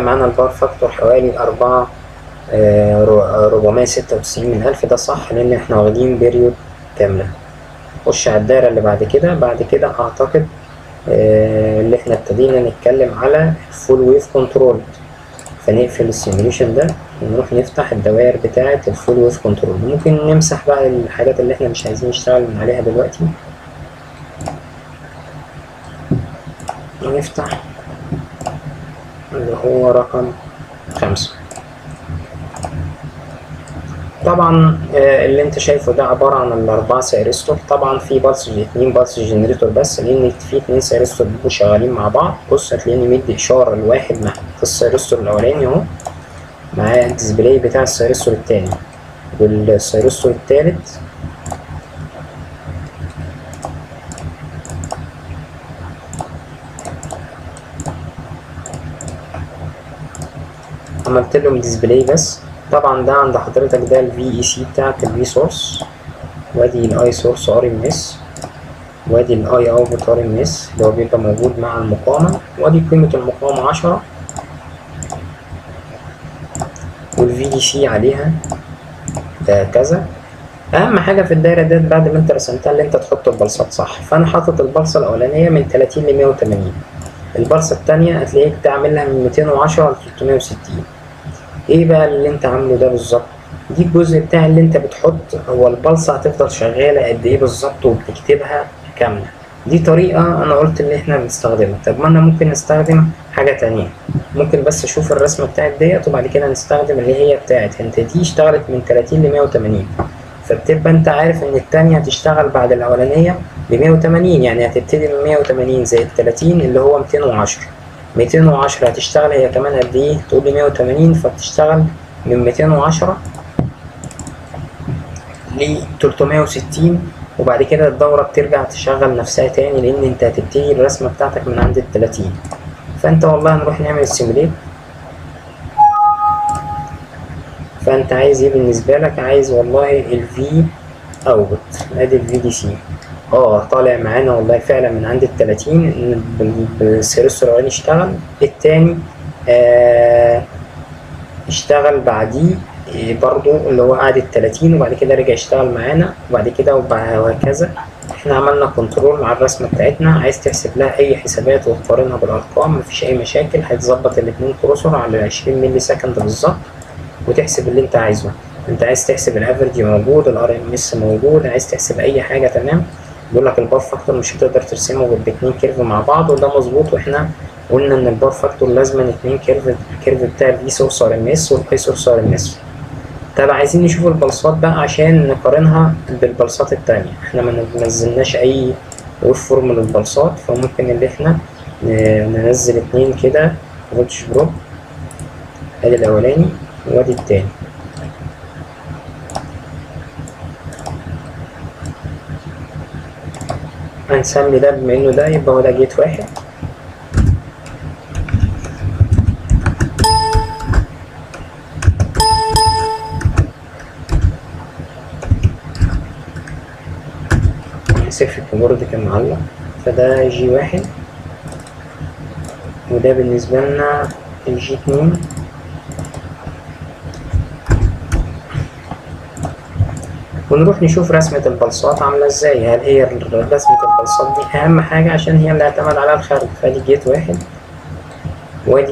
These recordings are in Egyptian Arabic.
معانا البار فاكتور حوالي أربعة ربعمية ستة وتسعين من ألف ده صح لأن احنا واخدين بيريود كاملة نخش على الدايرة اللي بعد كده بعد كده أعتقد آه، اللي احنا ابتدينا نتكلم على فول ويف كنترول فنقفل السيميوليشن ده ونروح نفتح الدوائر بتاعة الفول ويف كنترول ممكن نمسح بقى الحاجات اللي احنا مش عايزين نشتغل من عليها دلوقتي ونفتح اللي هو رقم خمسة طبعا آه، اللي انت شايفه ده عبارة عن الأربعة سيرستور طبعا في بلس اتنين بلس جنريتور بس لأن في اتنين سيرستور بيبقوا شغالين مع بعض بص هتلاقيني مدي إشارة لواحد مع السيرستور الأولاني أهو مع الديسبلاي بتاع السيرستور التاني والسيرستور التالت عملت لهم ديسبلاي بس طبعا ده عند حضرتك ده الفي اي سي بتاعك الفي سورس وادي الاي سورس ار ام اس وادي الاي اوتبوت ار ام اس اللي هو بيبقى موجود مع المقاومة وادي قيمة المقاومة عشرة والفي دي سي عليها ده كذا اهم حاجه في الدايره ديت بعد ما انت رسمتها اللي انت تحط البلصات صح فانا حاطط البلصه الاولانيه من 30 ل 180 البلصه الثانيه هتلاقيك تعملها من 210 ل 360 ايه بقى اللي انت عامله ده بالظبط دي الجزء بتاع اللي انت بتحط هو البلصه هتفضل شغاله قد ايه بالظبط وبتكتبها كامله دي طريقة أنا قلت اللي إحنا بنستخدمها طب ما أنا ممكن نستخدم حاجة تانية ممكن بس أشوف الرسمة بتاعت ديت وبعد كده نستخدم اللي هي بتاعت أنت دي اشتغلت من 30 ل 180 فبتبقى أنت عارف إن التانية هتشتغل بعد الأولانية ب 180 يعني هتبتدي من 180 زائد 30 اللي هو 210 210 هتشتغل هي كمان قد إيه؟ تقول لي 180 فبتشتغل من 210 ل 360 وبعد كده الدورة بترجع تشغل نفسها تاني لأن أنت هتبتدي الرسمة بتاعتك من عند التلاتين فأنت والله هنروح نعمل السيموليت فأنت عايز إيه بالنسبة لك عايز والله الفي أوت أدي الفي دي سي اه طالع معانا والله فعلا من عند التلاتين إن بالسيرستور الأولاني اشتغل التاني آه اشتغل بعديه برضو اللي هو قعد التلاتين وبعد كده رجع يشتغل معانا وبعد كده وهكذا احنا عملنا كنترول مع الرسمة بتاعتنا عايز تحسب لها اي حسابات وتقارنها بالارقام مفيش اي مشاكل هتظبط الاتنين كروسور على 20 ملي سكند بالظبط وتحسب اللي انت عايزه انت عايز تحسب الافرج موجود الار ام اس موجود عايز تحسب اي حاجة تمام بيقول لك البار فاكتور مش هتقدر ترسمه غير باتنين كيرف مع بعض وده مظبوط واحنا قلنا ان البار فاكتور لازم اتنين كيرف الكيرف بتاع الفي سورس ار ام اس والبي سورس ار ام اس طب عايزين نشوف البلصات بقى عشان نقارنها بالبلصات التانية احنا ما نزلناش اي ويف فورم للبلصات فممكن اللي احنا ننزل اتنين كده فولتج بروب ادي الاولاني وادي التاني هنسمي ده بما انه ده يبقى هو ده جيت واحد اسف الكيبورد كان معلق فده جي واحد وده بالنسبة لنا الجي اتنين ونروح نشوف رسمة البلصات عاملة ازاي هل هي رسمة البلصات دي أهم حاجة عشان هي اللي اعتمد عليها الخارج فدي جيت واحد وادي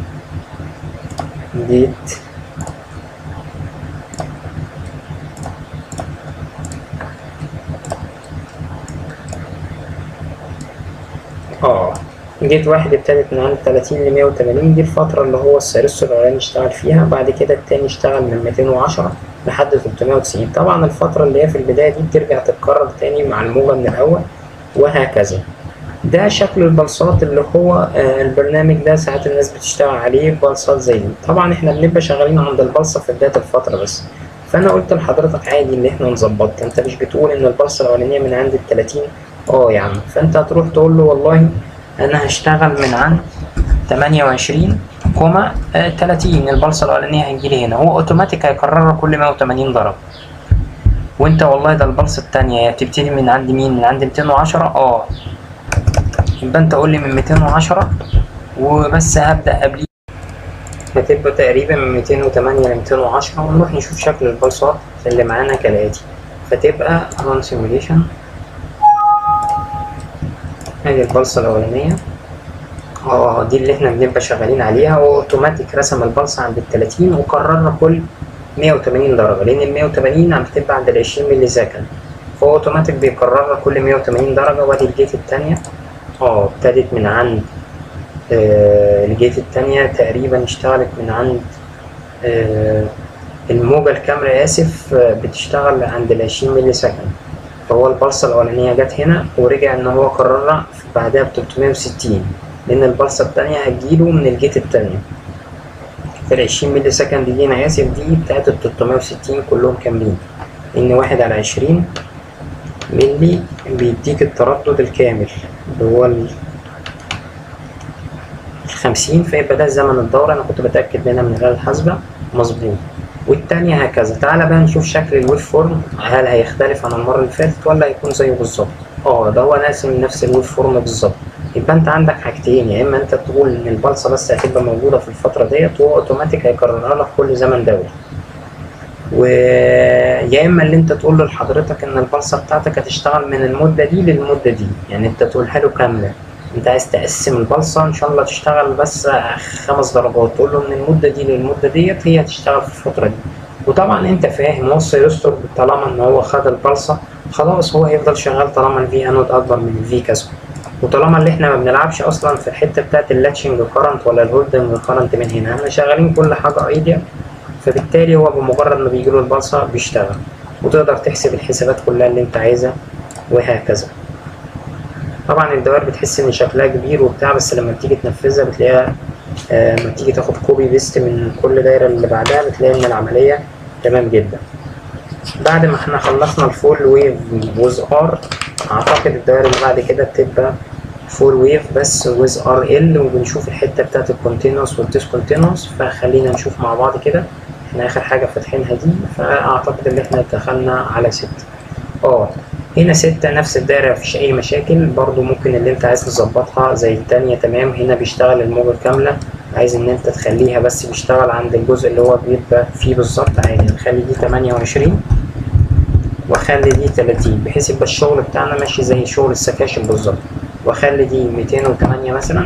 جيت اه جيت واحد ابتدت من عند 30 ل 180 دي الفترة اللي هو السيرستور الأولاني اشتغل فيها بعد كده التاني اشتغل من 210 لحد 390 طبعا الفترة اللي هي في البداية دي بترجع تتكرر تاني مع الموجة من الأول وهكذا ده شكل البلصات اللي هو آه البرنامج ده ساعات الناس بتشتغل عليه بلصات زي دي طبعا احنا بنبقى شغالين عند البلصة في بداية الفترة بس فأنا قلت لحضرتك عادي إن احنا نظبطها أنت مش بتقول إن البلصة الأولانية من عند ال 30 اه يا عم فأنت هتروح تقول له والله انا هشتغل من عند 28 كوما 30 البلصه الاولانيه هتجيلي هنا هو اوتوماتيك هيكررها كل 180 ضرب وانت والله ده البلصه الثانيه هي بتبتدي من عند مين من عند 210 اه يبقى انت قول لي من 210 وبس هبدا قبليه هتبقى تقريبا من 208 ل 210 ونروح نشوف شكل البلصات اللي معانا كالآتي فتبقى run simulation ادي البلصة الأولانية اه دي اللي احنا بنبقى شغالين عليها هو اوتوماتيك رسم البلصة عند ال 30 وكررها كل 180 درجة لأن ال 180 عم بتبقى عند ال 20 ملي سكند فهو اوتوماتيك بيكررها كل 180 درجة وادي الجيت التانية اه ابتدت من عند آه الجيت التانية تقريبا اشتغلت من عند آه الموجة الكاميرا آسف آه بتشتغل عند ال 20 ملي سكند فهو البلصة الأولانية جت هنا ورجع إن هو كررها بعدها ب 360 لأن البلصة التانية هتجيله من الجيت التانية في ال 20 ملي سكند دي أنا آسف دي بتاعت ال 360 كلهم كاملين إن واحد على 20 ملي بيديك التردد الكامل اللي هو ال 50 فيبقى ده زمن الدورة أنا كنت بتأكد منها من الآلة الحاسبة مظبوط والتانية هكذا تعالى بقى نشوف شكل الويف فورم هل هيختلف عن المرة اللي فاتت ولا هيكون زيه بالظبط اه ده هو راسم نفس الويف فورم بالظبط يبقى انت عندك حاجتين يا اما انت تقول ان البلصة بس هتبقى موجودة في الفترة ديت وهو اوتوماتيك هيكررها لك كل زمن دوري ويا اما اللي انت تقول لحضرتك ان البلصة بتاعتك هتشتغل من المدة دي للمدة دي يعني انت تقولها له كاملة انت عايز تقسم البلصة ان شاء الله تشتغل بس خمس درجات تقول له من المدة دي للمدة ديت هي هتشتغل في الفترة دي وطبعا انت فاهم هو السيرستور طالما ان هو خد البلصة خلاص هو هيفضل شغال طالما الفي انود اكبر من الفي كاسود وطالما اللي احنا ما بنلعبش اصلا في الحته بتاعت اللاتشنج كارنت ولا الهولدنج كارنت من هنا احنا شغالين كل حاجه ايديا فبالتالي هو بمجرد ما بيجيله البلصه بيشتغل وتقدر تحسب الحسابات كلها اللي انت عايزها وهكذا طبعا الدوائر بتحس ان شكلها كبير وبتاع بس لما بتيجي تنفذها بتلاقيها آه لما تيجي تاخد كوبي بيست من كل دايره اللي بعدها بتلاقي ان العمليه تمام جدا بعد ما احنا خلصنا الفول ويف ويز ار اعتقد الدوائر اللي بعد كده بتبقى فول ويف بس ويز ار ال وبنشوف الحته بتاعت الكونتينوس والديسكونتينوس فخلينا نشوف مع بعض كده احنا اخر حاجه فاتحينها دي فاعتقد ان احنا دخلنا على ستة اه هنا ستة نفس الدايرة مفيش أي مشاكل برضو ممكن اللي أنت عايز تظبطها زي التانية تمام هنا بيشتغل الموجة كاملة عايز إن أنت تخليها بس بيشتغل عند الجزء اللي هو بيبقى فيه بالظبط عادي نخلي دي تمانية وعشرين وأخلي دي تلاتين بحيث يبقى الشغل بتاعنا ماشي زي شغل السكاشن بالظبط وأخلي دي ميتين وتمانية مثلا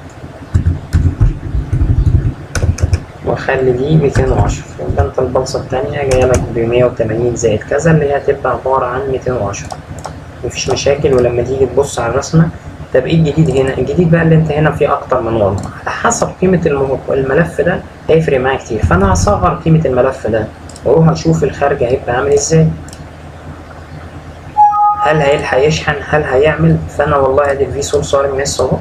واخلي دي 210 يبقى انت البلصة التانية جاية لك ب 180 زائد كذا اللي هي هتبقى عبارة عن 210 مفيش مشاكل ولما تيجي تبص على الرسمة طب ايه الجديد هنا؟ الجديد بقى اللي انت هنا فيه اكتر من وضع على حسب قيمة الملف ده هيفرق معايا كتير فانا هصغر قيمة الملف ده واروح اشوف الخارج هيبقى عامل ازاي هل هيلحق يشحن هل هيعمل فانا والله ادي الفي سول صارم مس اهو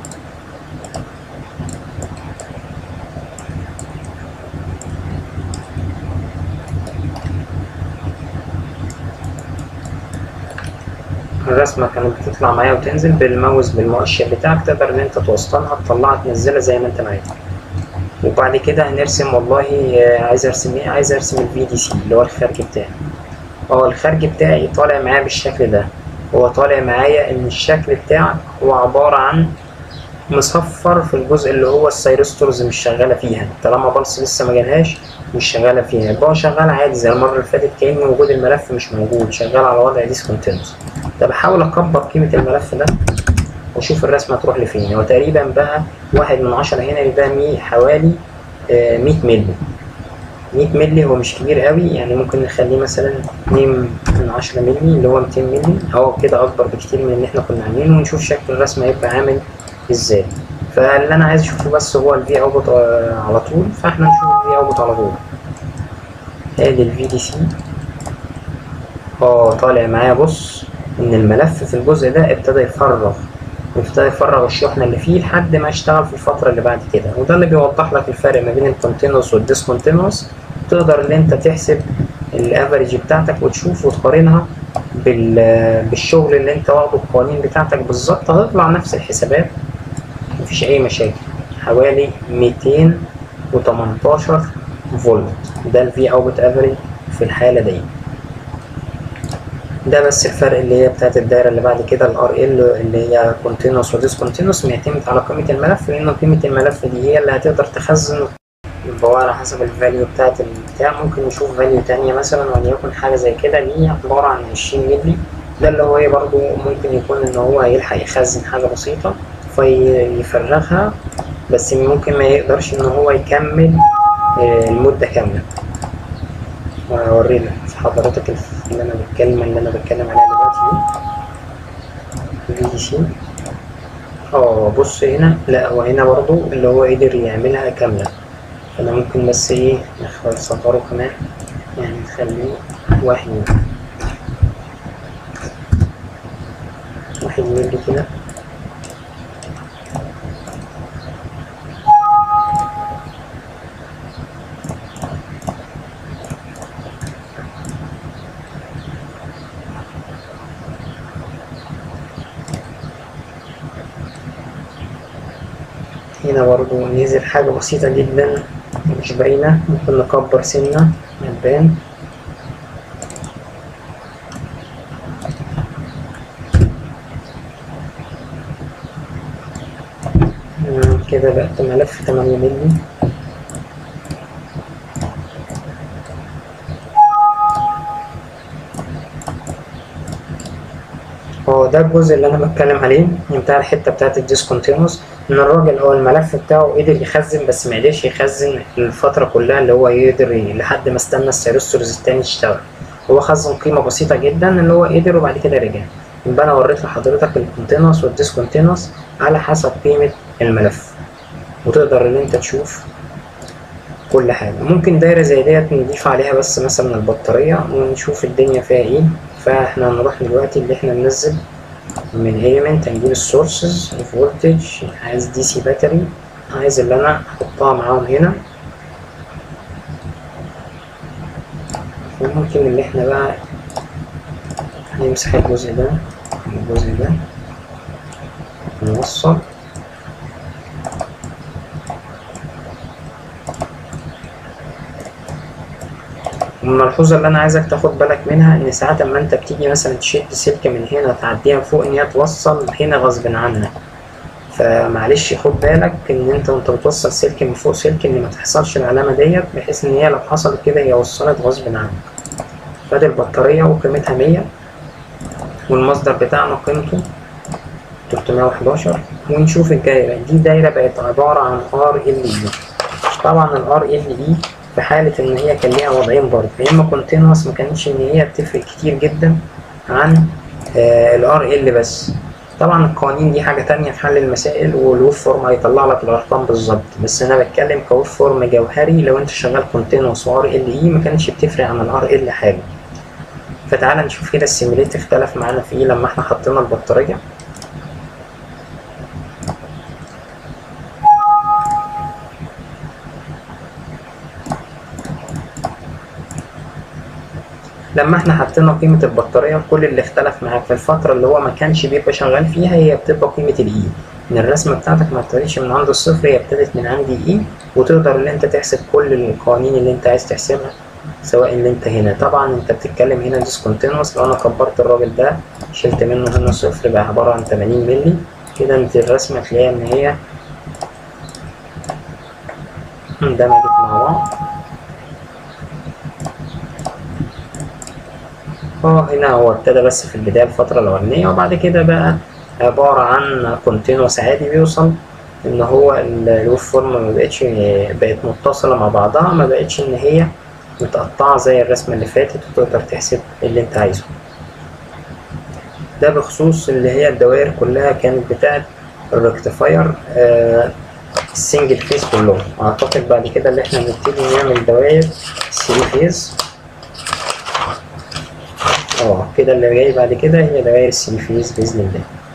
الرسمة كانت بتطلع معايا وتنزل بالماوس بالمؤشر بتاعك تقدر ان انت توسطنها تطلعها تنزلها زي ما انت عايز وبعد كده هنرسم والله عايز ارسم ايه عايز ارسم الفي دي سي اللي هو الخارج بتاعي اه الخارج بتاعي طالع معايا بالشكل ده هو طالع معايا ان الشكل بتاعك هو عبارة عن مصفر في الجزء اللي هو السايرستورز مش شغالة فيها طالما بلس لسه ما جالهاش مش شغالة فيها يبقى هو شغال عادي زي المرة اللي فاتت كأن وجود الملف مش موجود شغال على وضع ديسكونتينوس طب احاول اكبر قيمة الملف ده واشوف الرسمة تروح لفين هو تقريبا بقى واحد من عشرة هنا يبقى مي حوالي آه 100 مللي 100 مللي هو مش كبير قوي يعني ممكن نخليه مثلا 2 من 10 مللي اللي هو 200 مللي هو كده اكبر بكتير من اللي احنا كنا عاملينه ونشوف شكل الرسمة هيبقى عامل ازاي فاللي انا عايز اشوفه بس هو الفي اوتبوت على طول فاحنا نشوف الفي اوتبوت على طول ادي الفي دي سي اه طالع معايا بص ان الملف في الجزء ده ابتدى يفرغ ابتدى يفرغ الشحنة اللي فيه لحد ما اشتغل في الفترة اللي بعد كده وده اللي بيوضح لك الفرق ما بين الكونتينوس والديسكونتينوس تقدر ان انت تحسب الافريج بتاعتك وتشوف وتقارنها بالشغل اللي انت واخده القوانين بتاعتك بالظبط هتطلع نفس الحسابات مفيش اي مشاكل حوالي 218 فولت ده الفي اوت افريج في الحالة دي ده بس الفرق اللي هي بتاعت الدايره اللي بعد كده الار ال اللي هي كونتينوس وديسكونتينوس معتمد على قيمه الملف لان قيمه الملف دي هي اللي هتقدر تخزن يبقى هو على حسب الفاليو بتاعت البتاع ممكن نشوف فاليو تانية مثلا وليكن حاجة زي كده دي عبارة عن عشرين ملي ده اللي هو ايه برضو ممكن يكون ان هو هيلحق يخزن حاجة بسيطة فيفرغها بس ممكن ما يقدرش ان هو يكمل آه، المدة كاملة وهوري لك حضرتك الف- اللي انا بتكلم اللي انا بتكلم عليها دلوقتي دي في دي سي اه بص هنا لا هو هنا برضو اللي هو قدر يعملها كاملة فانا ممكن بس ايه نصغره كمان يعني نخليه واحد ملي واحد ملي كده هنا برضو نزل حاجة بسيطة جدا مش باينة ممكن نكبر سنة نبان آه، كده بقت ملف 8 ملي هو ده الجزء اللي انا بتكلم عليه بتاع الحته بتاعت الديسكونتينوس ان الراجل هو الملف بتاعه قدر يخزن بس ما قدرش يخزن الفتره كلها اللي هو يقدر ي- لحد ما استنى السيرستورز التاني يشتغل هو خزن قيمه بسيطه جدا اللي هو قدر وبعد كده رجع يبقى انا وريت لحضرتك الكونتينوس والديسكونتينوس على حسب قيمه الملف وتقدر ان انت تشوف كل حاجه ممكن دايره زي ديت نضيف عليها بس مثلا البطاريه ونشوف الدنيا فيها ايه فاحنا هنروح دلوقتي اللي احنا ننزل من element هنجيب السورسز الفولتج عايز دي سي باتري عايز اللي انا احطها معاهم هنا وممكن اللي احنا بقى نمسح الجزء ده الجزء ده نوصل الملحوظة اللي أنا عايزك تاخد بالك منها إن ساعات أما أنت بتيجي مثلا تشد سلكة من هنا تعديها فوق إن هي توصل هنا غصب عنك فمعلش خد بالك إن أنت وأنت بتوصل سلك من فوق سلك إن ما تحصلش العلامة ديت بحيث إن هي لو حصلت كده هي وصلت غصب عنك فادي البطارية وقيمتها مية والمصدر بتاعنا قيمته 311 ونشوف الدايرة دي دايرة بقت عبارة عن ار ال اي طبعا الار ال اي في حالة إن هي كان ليها وضعين برضه يا إما كونتينوس ما كانتش إن هي بتفرق كتير جدا عن الار ال بس طبعا القوانين دي حاجة تانية في حل المسائل والويف فورم هيطلع لك الأرقام بالظبط بس أنا بتكلم كويف فورم جوهري لو أنت شغال كونتينوس وار ال اي ما كانتش بتفرق عن الار ال حاجة فتعالى نشوف كده السيميليت اختلف معانا في ايه لما احنا حطينا البطارية لما احنا حطينا قيمة البطارية كل اللي اختلف معاك في الفترة اللي هو ما كانش بيبقى شغال فيها هي بتبقى قيمة الاي ان الرسمة بتاعتك ما ابتدتش من عند الصفر هي ابتدت من عند اي وتقدر ان انت تحسب كل القوانين اللي انت عايز تحسبها سواء اللي انت هنا طبعا انت بتتكلم هنا ديسكونتينوس لو انا كبرت الراجل ده شلت منه هنا صفر بقى عبارة عن 80 مللي كده انت الرسمة تلاقيها ان هي اندمجت مع بعض اه هنا هو ابتدى بس في البداية الفترة الأولانية وبعد كده بقى عبارة عن كونتينوس عادي بيوصل إن هو الويف فورم ما بقتش بقت متصلة مع بعضها ما بقتش إن هي متقطعة زي الرسمة اللي فاتت وتقدر تحسب اللي أنت عايزه. ده بخصوص اللي هي الدوائر كلها كانت بتاعت الريكتيفاير آه السنجل فيز كلهم أعتقد بعد كده اللي احنا نبتدي نعمل دوائر 3 فيز اه كده اللي جاي بعد كده هي دوائر السي فيز بإذن الله